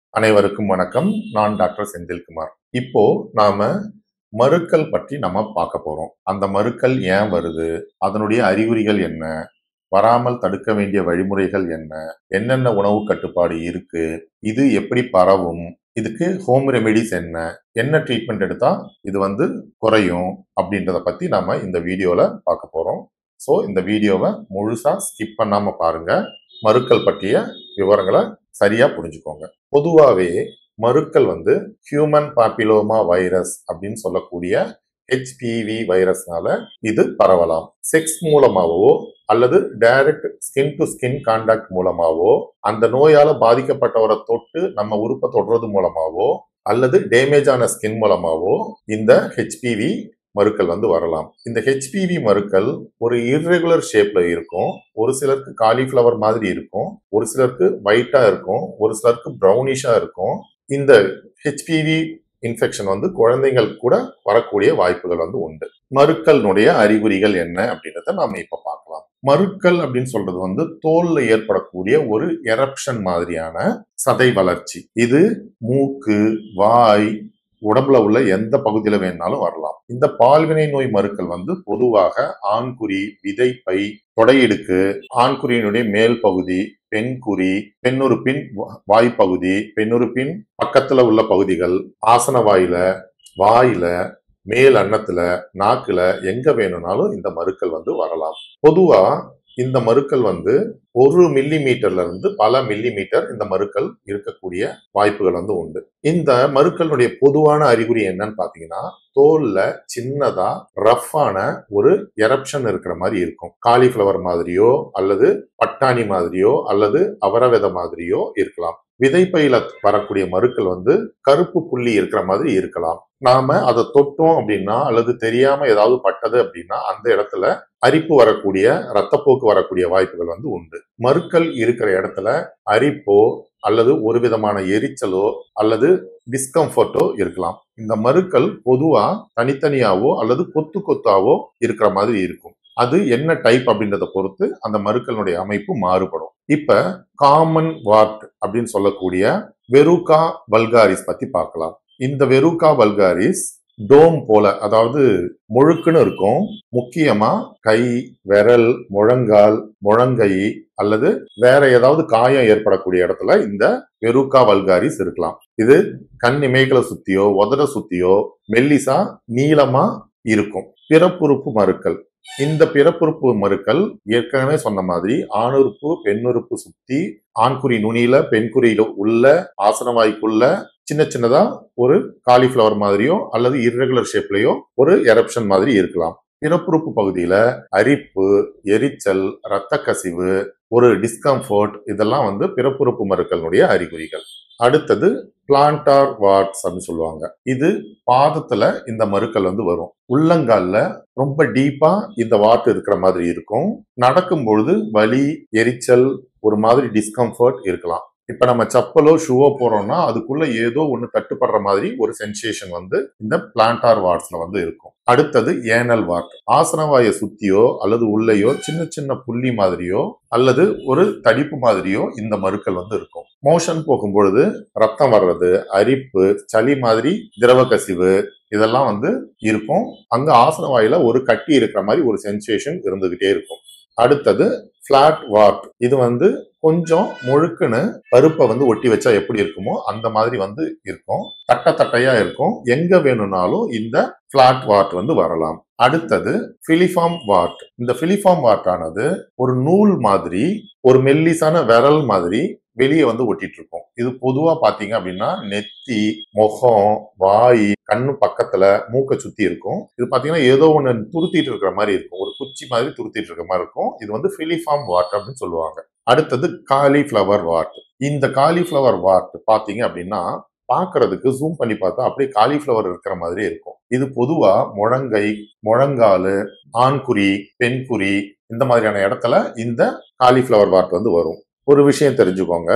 அனைவருக்கும் வணக்கம் நான் டாக்டர் செந்தில்குமார் இப்போ நாம மருக்கள் பற்றி நம்ம பார்க்க போறோம் அந்த மருக்கள் ஏன் வருது அதனுடைய அறிகுறிகள் என்ன வராமல் தடுக்க வேண்டிய வழிமுறைகள் என்ன என்னென்ன உணவு கட்டுப்பாடு இருக்கு இது எப்படி பரவும் இதுக்கு ஹோம் ரெமெடிஸ் என்ன என்ன ட்ரீட்மெண்ட் எடுத்தா இது வந்து குறையும் அப்படின்றத பத்தி நாம இந்த வீடியோல பார்க்க போறோம் ஸோ இந்த வீடியோவை முழுசா ஸ்கிப் பண்ணாம பாருங்க மருக்கள் பற்றிய விவரங்களை சரியா புரிஞ்சுக்கோங்க பொதுவாகவே மருக்கள் வந்து ஹியூமன் பாப்பிலோமா வைரஸ் அப்படின்னு சொல்லக்கூடிய ஹெச்பிவி வைரஸ்னால இது பரவலாம் செக்ஸ் மூலமாகவோ அல்லது direct skin to skin contact மூலமாவோ அந்த நோயால பாதிக்கப்பட்டவரை தொட்டு நம்ம உறுப்பை தொடுறது மூலமாவோ அல்லது டேமேஜ் ஆன ஸ்கின் மூலமாவோ இந்த ஹெச்பிவி மருக்கள் வந்து வரலாம் இந்த ஹெச்பிவி மருக்கள் ஒரு இர்ரெகுலர் ஷேப்ல இருக்கும் ஒரு சிலருக்கு காலிஃப்ளவர் மாதிரி இருக்கும் ஒரு சிலருக்கு ஒயிட்டா இருக்கும் ஒரு சிலருக்கு ப்ரௌனிஷா இருக்கும் இந்த ஹெச்பிவி இன்ஃபெக்ஷன் வந்து குழந்தைகள் கூட வரக்கூடிய வாய்ப்புகள் வந்து உண்டு மருக்களினுடைய அறிகுறிகள் என்ன அப்படின்றத நாம இப்ப பார்க்கலாம் மருக்கள் அப்படின்னு சொல்றது வந்து தோல்ல ஏற்படக்கூடிய ஒரு எரப்ஷன் மாதிரியான சதை வளர்ச்சி இது மூக்கு வாய் உடம்புல உள்ள எந்த பகுதியில வேணாலும் வரலாம் இந்த பால்வினை நோய் மருக்கள் வந்து பொதுவாக ஆண்குறி விதைப்பை தொடையிடுக்கு ஆண்குறியினுடைய மேல் பகுதி பெண்குறி பெண்ணுறுப்பின் வாய்ப்பகுதி பெண்ணுறுப்பின் பக்கத்துல உள்ள பகுதிகள் ஆசன வாயில வாயில மேல் அன்னத்துல நாக்குல எங்க வேணும்னாலும் இந்த மருக்கள் வந்து வரலாம் பொதுவா இந்த மருக்கள் வந்து ஒரு மில்லி மீட்டர்ல இருந்து பல மில்லி மீட்டர் இந்த மருக்கள் இருக்கக்கூடிய வாய்ப்புகள் வந்து உண்டு இந்த மருக்களுடைய பொதுவான அறிகுறி என்னன்னு பாத்தீங்கன்னா தோல்ல சின்னதா ரஃப்பான ஒரு எரப்ஷன் இருக்கிற மாதிரி இருக்கும் காலிஃபிளவர் மாதிரியோ அல்லது பட்டாணி மாதிரியோ அல்லது அவரவித மாதிரியோ இருக்கலாம் விதைப்பையில வரக்கூடிய மருக்கள் வந்து கருப்பு புள்ளி இருக்கிற மாதிரி இருக்கலாம் நாம அதை தொட்டோம் அப்படின்னா அல்லது தெரியாம ஏதாவது பட்டது அப்படின்னா அந்த இடத்துல அரிப்பு வரக்கூடிய ரத்தப்போக்கு வரக்கூடிய வாய்ப்புகள் வந்து உண்டு மருக்கள் இருக்கிற இடத்துல அரிப்போ அல்லது ஒரு விதமான எரிச்சலோ அல்லது டிஸ்கம்ஃபர்ட்டோ இருக்கலாம் இந்த மருக்கள் பொதுவா தனித்தனியாவோ அல்லது கொத்து கொத்தாவோ இருக்கிற மாதிரி இருக்கும் அது என்ன டைப் அப்படின்றத பொறுத்து அந்த மருக்களுடைய அமைப்பு மாறுபடும் இப்ப காமன் வார்ட் அப்படின்னு சொல்லக்கூடிய வெருகா வல்காரிஸ் பத்தி பார்க்கலாம் இந்த வெருகா வல்காரிஸ் டோம் போல அதாவது முழுக்குன்னு இருக்கும் முக்கியமா கை விரல் முழங்கால் முழங்கை அல்லது வேற ஏதாவது காயம் ஏற்படக்கூடிய இடத்துல இந்த வெருக்கா வல்காரிஸ் இருக்கலாம் இது கண் இமைகளை சுத்தியோ உதட சுத்தியோ மெல்லிசா நீளமா இருக்கும் பிறப்புறுப்பு மருக்கள் இந்த பிறப்புறுப்பு மருக்கள் ஏற்கனவே சொன்ன மாதிரி ஆணுறுப்பு பெண்ணுறுப்பு சுத்தி ஆண்குறி நுனியில பெண்குறியில உள்ள ஆசனவாய்க்குள்ள சின்ன சின்னதா ஒரு காலிஃபிளவர் மாதிரியோ அல்லது இர்ரெகுலர் ஷேப்லயோ ஒரு எரப்ஷன் மாதிரி இருக்கலாம் பிறப்புறுப்பு பகுதியில அரிப்பு எரிச்சல் இரத்த கசிவு ஒரு டிஸ்கம்ஃபர்ட் இதெல்லாம் வந்து பிறப்புறுப்பு மருக்களுடைய அறிகுறிகள் அடுத்தது பிளான்டார் வாட்ஸ் அப்படின்னு சொல்லுவாங்க இது பாதத்துல இந்த மருக்கள் வந்து வரும் உள்ளங்கால்ல ரொம்ப டீப்பா இந்த வாட் இருக்கிற மாதிரி இருக்கும் நடக்கும் பொழுது வலி எரிச்சல் ஒரு மாதிரி டிஸ்கம்ஃபர்ட் இருக்கலாம் இப்ப நம்ம செப்பலோ ஷூவோ போறோம்னா அதுக்குள்ள ஏதோ ஒண்ணு தட்டுப்படுற மாதிரி ஒரு சென்சேஷன் வந்து இந்த பிளான்டார் வார்ட்ஸ்ல வந்து இருக்கும் அடுத்தது ஏனல் வார்ட் ஆசனவாயை சுத்தியோ அல்லது உள்ளேயோ சின்ன சின்ன புள்ளி மாதிரியோ அல்லது ஒரு தடிப்பு மாதிரியோ இந்த மருக்கள் வந்து இருக்கும் மோஷன் போகும்பொழுது ரத்தம் வர்றது அரிப்பு சளி மாதிரி திரவ கசிவு இதெல்லாம் வந்து இருக்கும் அங்க ஆசன வாயில ஒரு கட்டி இருக்கிற மாதிரி ஒரு சென்சேஷன் இருந்துகிட்டே இருக்கும் அடுத்தது பிளாட் வார்ட் இது வந்து கொஞ்சம் முழுக்குன்னு பருப்பை வந்து ஒட்டி வச்சா எப்படி இருக்குமோ அந்த மாதிரி வந்து இருக்கும் தட்ட தட்டையா இருக்கும் எங்க வேணும்னாலும் இந்த பிளாட் வார்ட் வந்து வரலாம் அடுத்தது பிலிஃபார்ம் வார்ட் இந்த பிலிஃபார்ம் வார்ட் ஆனது ஒரு நூல் மாதிரி ஒரு மெல்லிசான விரல் மாதிரி வெளியே வந்து ஒட்டிட்டு இருக்கும் இது பொதுவா பாத்தீங்க அப்படின்னா நெத்தி முகம் வாய் கண்ணு பக்கத்துல மூக்க சுத்தி இருக்கும் இது பாத்தீங்கன்னா ஏதோ ஒண்ணு துருத்திட்டு இருக்கிற மாதிரி இருக்கும் ஒரு குச்சி மாதிரி துருத்திட்டு இருக்கிற மாதிரி இருக்கும் இது வந்து பிலிஃபார்ம் வாட் அப்படின்னு சொல்லுவாங்க அடுத்தது காலிஃபிளவர் வாட் இந்த காலிஃபிளவர் வாட் பாத்தீங்க அப்படின்னா பார்க்கிறதுக்கு ஜூம் பண்ணி பார்த்தா அப்படியே காலிஃபிளவர் இருக்கிற மாதிரி இருக்கும் இது பொதுவா முழங்கை முழங்காலு ஆண்குறி பெண்குறி இந்த மாதிரியான இடத்துல இந்த காலிஃபிளவர் வாட் வந்து வரும் ஒரு விஷயம் தெரிஞ்சுக்கோங்க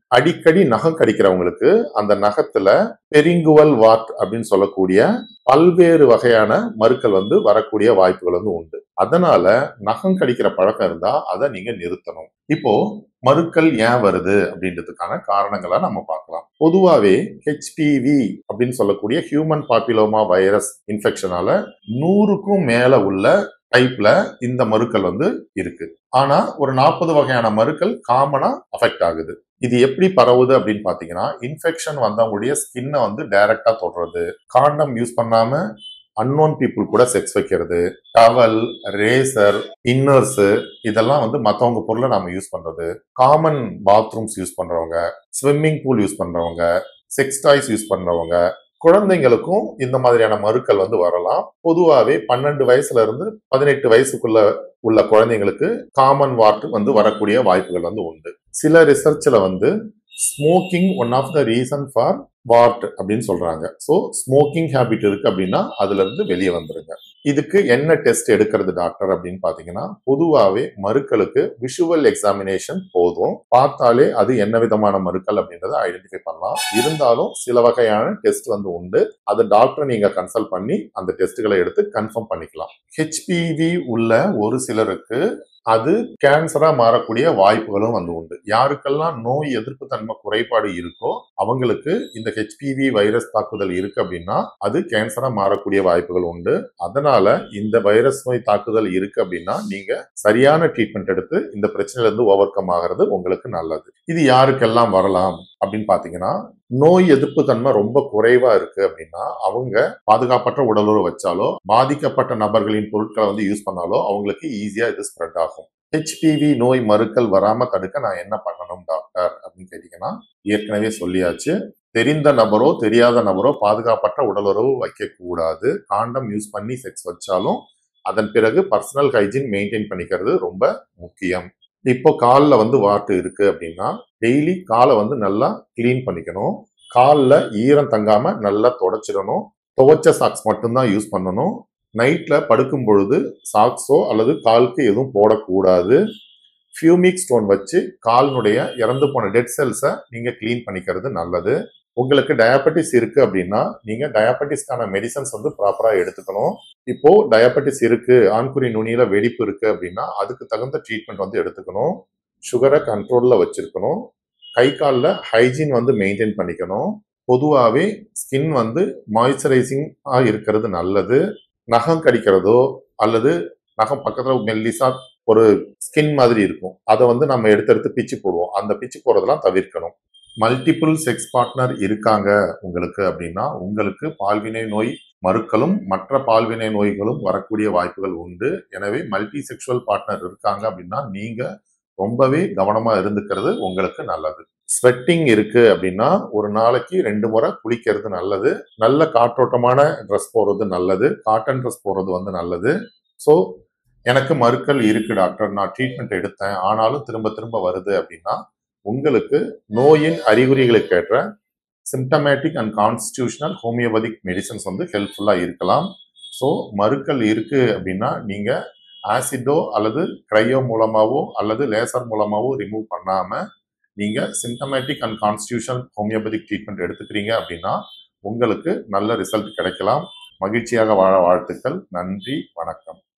அடிக்கடி நகம் கடிக்கிறவங்களுக்கு அந்த நகத்துல பெரிங்குவல் வாட் அப்படின்னு சொல்லக்கூடிய பல்வேறு வகையான மருக்கள் வந்து வரக்கூடிய வாய்ப்புகள் வந்து உண்டு அதனால நகம் கடிக்கிற பழக்கம் இருந்தா அதை நீங்க நிறுத்தணும் இப்போ மருக்கள் ஏன் வருது அப்படின்றதுக்கான காரணங்களை நம்ம பார்க்கலாம் பொதுவாவே ஹெச்பிவி அப்படின்னு சொல்லக்கூடிய ஹியூமன் பாப்பிலோமா வைரஸ் இன்ஃபெக்ஷனால நூறுக்கும் மேல உள்ள டைப்ல இந்த மருக்கள் வந்து இருக்கு ஆனா ஒரு நாற்பது வகையான மருக்கள் காமனா அஃபெக்ட் ஆகுது இது எப்படி பரவுது அப்படின்னு பாத்தீங்கன்னா இன்ஃபெக்ஷன் வந்தவங்களுடைய ஸ்கின்னை வந்து டைரக்டா தொடுறது காண்டம் யூஸ் பண்ணாம அன்னோன் பீப்புள் கூட செக்ஸ் வைக்கிறது டவல் ரேசர் இன்னர்ஸ் இதெல்லாம் வந்து மற்றவங்க பொருளை நாம யூஸ் பண்றது காமன் பாத்ரூம்ஸ் யூஸ் பண்றவங்க ஸ்விம்மிங் பூல் யூஸ் பண்றவங்க செக்ஸ் டாய்ஸ் யூஸ் பண்றவங்க குழந்தைங்களுக்கும் இந்த மாதிரியான மருக்கள் வந்து வரலாம் பொதுவாகவே பன்னெண்டு வயசுல இருந்து பதினெட்டு வயசுக்குள்ள உள்ள குழந்தைங்களுக்கு காமன் வார்ட் வந்து வரக்கூடிய வாய்ப்புகள் வந்து உண்டு சில ரிசர்ச்ல வந்து smoking one of the reason for wart அப்படின்னு சொல்றாங்க ஸோ ஸ்மோக்கிங் ஹேபிட் இருக்கு அப்படின்னா அதுல இருந்து வெளியே வந்துருங்க இதுக்கு என்ன டெஸ்ட் எடுக்கிறது டாக்டர் அப்படின்னு பாத்தீங்கன்னா பொதுவாகவே மருக்களுக்கு விஷுவல் எக்ஸாமினேஷன் போதும் பார்த்தாலே அது என்ன விதமான மருக்கள் அப்படின்றத ஐடென்டிஃபை பண்ணலாம் இருந்தாலும் சில வகையான டெஸ்ட் வந்து உண்டு அது டாக்டர் நீங்க கன்சல்ட் பண்ணி அந்த டெஸ்ட்டுகளை எடுத்து கன்ஃபார்ம் பண்ணிக்கலாம் ஹெச்பிவி உள்ள ஒரு சிலருக்கு அது கேன்சரா மாறக்கூடிய வாய்ப்புகளும் வந்து உண்டு யாருக்கெல்லாம் நோய் எதிர்ப்பு தன்மை குறைபாடு இருக்கோ அவங்களுக்கு இந்த ஹெச்பிவி வைரஸ் தாக்குதல் இருக்கு அப்படின்னா அது கேன்சரா மாறக்கூடிய வாய்ப்புகள் உண்டு அதனால இந்த வைரஸ் நோய் தாக்குதல் இருக்கு அப்படின்னா நீங்க சரியான ட்ரீட்மெண்ட் எடுத்து இந்த பிரச்சனையில இருந்து ஓவர் கம் ஆகிறது உங்களுக்கு நல்லது இது யாருக்கெல்லாம் வரலாம் அப்படின்னு பாத்தீங்கன்னா நோய் எதிர்ப்பு தன்மை ரொம்ப குறைவா இருக்கு அப்படின்னா அவங்க பாதுகாப்பற்ற உடலுறவு வச்சாலோ பாதிக்கப்பட்ட நபர்களின் பொருட்களை வந்து யூஸ் பண்ணாலோ அவங்களுக்கு ஈஸியா இது ஸ்ப்ரெட் ஆகும் ஹெச்பிவி நோய் மருக்கள் வராம தடுக்க நான் என்ன பண்ணணும் டாக்டர் அப்படின்னு கேட்டீங்கன்னா ஏற்கனவே சொல்லியாச்சு தெரிந்த நபரோ தெரியாத நபரோ பாதுகாப்பற்ற உடலுறவு வைக்க கூடாது காண்டம் யூஸ் பண்ணி செக்ஸ் வச்சாலும் அதன் பிறகு பர்சனல் ஹைஜீன் மெயின்டைன் பண்ணிக்கிறது ரொம்ப முக்கியம் இப்போ காலில் வந்து வாட்டு இருக்கு அப்படின்னா டெய்லி காலை வந்து நல்லா கிளீன் பண்ணிக்கணும் காலில் ஈரம் தங்காம நல்லா தொடச்சிடணும் துவைச்ச சாக்ஸ் மட்டும்தான் யூஸ் பண்ணணும் நைட்ல படுக்கும் பொழுது சாக்ஸோ அல்லது காலுக்கு எதுவும் போடக்கூடாது ஃபியூமிக் ஸ்டோன் வச்சு காலினுடைய இறந்து போன டெட் செல்ஸை நீங்க கிளீன் பண்ணிக்கிறது நல்லது உங்களுக்கு டயபெட்டிஸ் இருக்கு அப்படின்னா நீங்க டயபெட்டிஸ்க்கான மெடிசன்ஸ் வந்து ப்ராப்பரா எடுத்துக்கணும் இப்போ டயபெட்டிஸ் இருக்கு ஆண்குறி நுனியில வெடிப்பு இருக்கு அப்படின்னா அதுக்கு தகுந்த ட்ரீட்மெண்ட் வந்து எடுத்துக்கணும் சுகரை கண்ட்ரோல்ல வச்சிருக்கணும் கை காலில் ஹைஜீன் வந்து மெயின்டைன் பண்ணிக்கணும் பொதுவாகவே ஸ்கின் வந்து மாய்ஸ்சரைசிங்காக இருக்கிறது நல்லது நகம் கடிக்கிறதோ அல்லது நகம் பக்கத்தில் மெல்லிசா ஒரு ஸ்கின் மாதிரி இருக்கும் அதை வந்து நம்ம எடுத்து எடுத்து பிச்சு போடுவோம் அந்த பிச்சு போடுறதெல்லாம் தவிர்க்கணும் மல்டிபிள் செக்ஸ் பார்ட்னர் இருக்காங்க உங்களுக்கு அப்படின்னா உங்களுக்கு பால்வினை நோய் மறுக்களும் மற்ற பால்வினை நோய்களும் வரக்கூடிய வாய்ப்புகள் உண்டு எனவே மல்டி செக்ஷுவல் பார்ட்னர் இருக்காங்க அப்படின்னா நீங்க ரொம்பவே கவனமா இருந்துக்கிறது உங்களுக்கு நல்லது ஸ்வெட்டிங் இருக்கு அப்படின்னா ஒரு நாளைக்கு ரெண்டு முறை குளிக்கிறது நல்லது நல்ல காற்றோட்டமான ட்ரெஸ் போடுறது நல்லது காட்டன் ட்ரெஸ் போடுறது வந்து நல்லது ஸோ எனக்கு மறுக்கள் இருக்கு டாக்டர் நான் ட்ரீட்மெண்ட் எடுத்தேன் ஆனாலும் திரும்ப திரும்ப வருது அப்படின்னா உங்களுக்கு நோயின் அறிகுறிகளுக்கு ஏற்ற symptomatic and constitutional homeopathic medicines வந்து ஹெல்ப்ஃபுல்லாக இருக்கலாம் ஸோ மறுக்கள் இருக்கு அப்படின்னா நீங்க ஆசிடோ அல்லது க்ரையோ மூலமாவோ அல்லது லேசர் மூலமாவோ ரிமூவ் பண்ணாம நீங்க symptomatic and constitution homeopathic treatment எடுத்துக்கிறீங்க அப்படின்னா உங்களுக்கு நல்ல ரிசல்ட் கிடைக்கலாம் மகிழ்ச்சியாக வாழ வாழ்த்துக்கள் நன்றி வணக்கம்